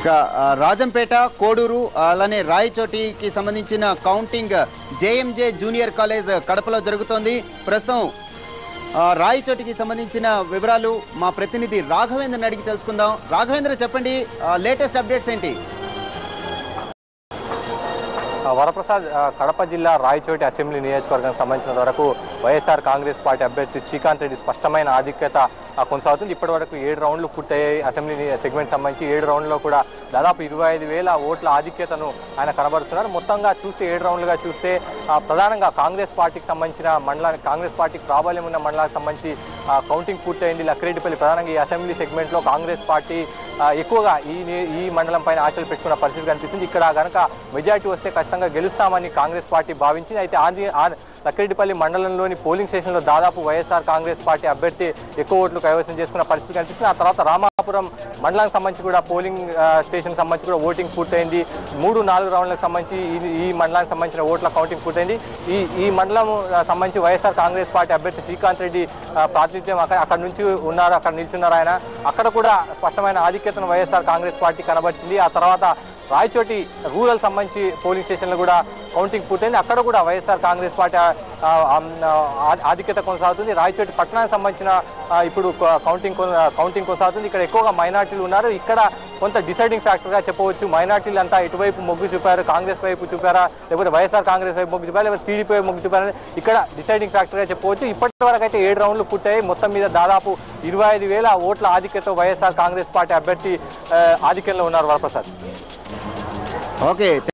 ఇక ఆ, రాజంపేట కోడూరు అలానే రాయచోటికి సంబంధించిన కౌంటింగ్ జేఎంజే జూనియర్ కాలేజ్ కడపలో జరుగుతోంది ప్రస్తుతం ఆ, రాయచోటికి సంబంధించిన వివరాలు మా ప్రతినిధి రాఘవేంద్రని అడిగి తెలుసుకుందాం రాఘవేంద్ర చెప్పండి లేటెస్ట్ అప్డేట్స్ ఏంటి ఆ, వరప్రసాద్ ఆ, కడప జిల్లా రాయచోటి అసెంబ్లీ నియోజకవర్గానికి సంబంధించిన వరకు వైఎస్ఆర్ కాంగ్రెస్ పార్టీ అభ్యర్థి శ్రీకాంత్ రెడ్డి స్పష్టమైన ఆధిక్యత ఆ, కొనసాగుతుంది ఇప్పటి వరకు ఏడు రౌండ్లు పూర్తయ్యాయి అసెంబ్లీ ని- సెగ్మెంట్ సంబంధించి ఏడు రౌండ్లో కూడా దాదాపు ఇరవై ఐదు వేల ఓట్ల ఆధిక్యతను ఆయన కనబరుస్తున్నారు మొత్తంగా చూస్తే ఏడు రౌండ్లుగా చూస్తే ఆ, ప్రధానంగా కాంగ్రెస్ పార్టీకి సంబంధించిన మండలానికి కాంగ్రెస్ పార్టీకి ప్రాబల్యం ఉన్న మండలానికి సంబంధించి ఆ, కౌంటింగ్ పూర్తయింది లక్కిరెడ్డిపల్లి ప్రధానంగా ఈ అసెంబ్లీ సెగ్మెంట్లో కాంగ్రెస్ పార్టీ ఆ, ఎక్కువగా ఈ ని- ఈ మండలం పైన ఆశలు పెట్టుకున్న పరిస్థితి కనిపిస్తుంది ఇక్కడ కనుక మెజార్టీ వస్తే ఖచ్చితంగా గెలుస్తామని కాంగ్రెస్ పార్టీ భావించింది అయితే ఆంధ్ర ఆ- లక్కిరెడ్డిపల్లి మండలంలోని పోలింగ్ స్టేషన్లో దాదాపు వైఎస్ఆర్ కాంగ్రెస్ పార్టీ అభ్యర్థి ఎక్కువ ఓట్లు కైవసం చేసుకున్న పరిస్థితి కనిపిస్తుంది ఆ తర్వాత రామాపురం మండలానికి సంబంధించి కూడా పోలింగ్ ఆ, స్టేషన్ సంబంధించి కూడా ఓటింగ్ పూర్తయింది మూడు నాలుగు రౌండ్లకు సంబంధించి ఈ- ఈ మండలానికి సంబంధించిన ఓట్ల కౌంటింగ్ పూర్తయింది ఈ ఈ మండలం ఆ, సంబంధించి వైఎస్ఆర్ కాంగ్రెస్ పార్టీ అభ్యర్థి శ్రీకాంత్ రెడ్డి ఆ, ప్రాతినిధ్యం అక్కడ అక్కడ నుంచి ఉన్నారు అక్కడ నిల్చున్నారు ఆయన అక్కడ కూడా స్పష్టమైన ఆధిక్యతను వైఎస్ఆర్ కాంగ్రెస్ పార్టీ కనబరిచింది ఆ తర్వాత రాయచోటి రూరల్ సంబంధించి పోలింగ్ స్టేషన్లు కూడా కౌంటింగ్ పూర్తయింది అక్కడ కూడా వైఎస్ఆర్ కాంగ్రెస్ పార్టీ ఆ, ఆ, ఆ, ఆధిక్యత కొనసాగుతుంది రాయచోటి పట్టణానికి సంబంధించిన ఆ, ఇప్పుడు క- కౌంటింగ్ కొన- కౌంటింగ్ కొనసాగుతుంది ఇక్కడ ఎక్కువగా మైనార్టీలు ఉన్నారు ఇక్కడ కొంత డిసైడింగ్ ఫ్యాక్టర్గా చెప్పవచ్చు మైనార్టీలు అంతా ఇటువైపు మొగ్గు చూపారు కాంగ్రెస్ వైపు చూపారా లేకపోతే వైఎస్ఆర్ కాంగ్రెస్ వైపు మొగ్గు చూపారా లేకపోతే టీడీపీ వైపు మొగ్గు చూపారా ఇక్కడ డిసైడింగ్ ఫ్యాక్టర్గా చెప్పవచ్చు ఇప్పటి వరకు అయితే ఏడు రౌండ్లు పూర్తయ్యాయి మొత్తం మీద దాదాపు ఇరవై ఐదు వేల ఓట్ల ఆధిక్యతతో వైఎస్ఆర్ కాంగ్రెస్ పార్టీ అభ్యర్థి ఆ, ఆధిక్యంలో ఉన్నారు వరప్రసాద్ ఓకే